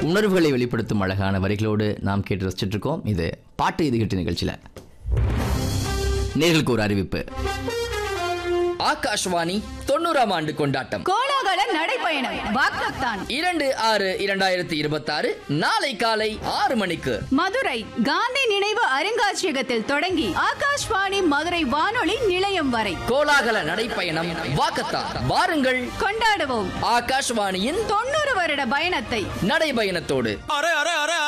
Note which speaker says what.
Speaker 1: உணர்வுகளை வெளிப்படுத்தும் அழகான வரிகளோடு நாம் கேட்டு ரசிச்சிட்டு இருக்கோம் இது பாட்டு இது கிட்டு நிகழ்ச்சியில நேர்களுக்கு ஒரு அறிவிப்பு ஆகாஷ்வாணி தொண்ணூறாம் ஆண்டு கொண்டாட்டம்
Speaker 2: கோலாகல நடைப்பயணம் வாக்கத்தான்
Speaker 1: இரண்டு ஆறு இரண்டாயிரத்தி இருபத்தாறு நாளை காலை ஆறு மணிக்கு
Speaker 2: மதுரை காந்தி நினைவு அருங்காட்சியகத்தில் தொடங்கி ஆகாஷ்வாணி மதுரை வானொலி நிலையம் வரை
Speaker 1: கோலாகல நடைப்பயணம் வாக்கத்தான் வாருங்கள்
Speaker 2: கொண்டாடுவோம்
Speaker 1: ஆகாஷ்வாணியின்
Speaker 2: தொண்ணூறு வருட பயணத்தை
Speaker 1: நடைபயணத்தோடு
Speaker 3: அரே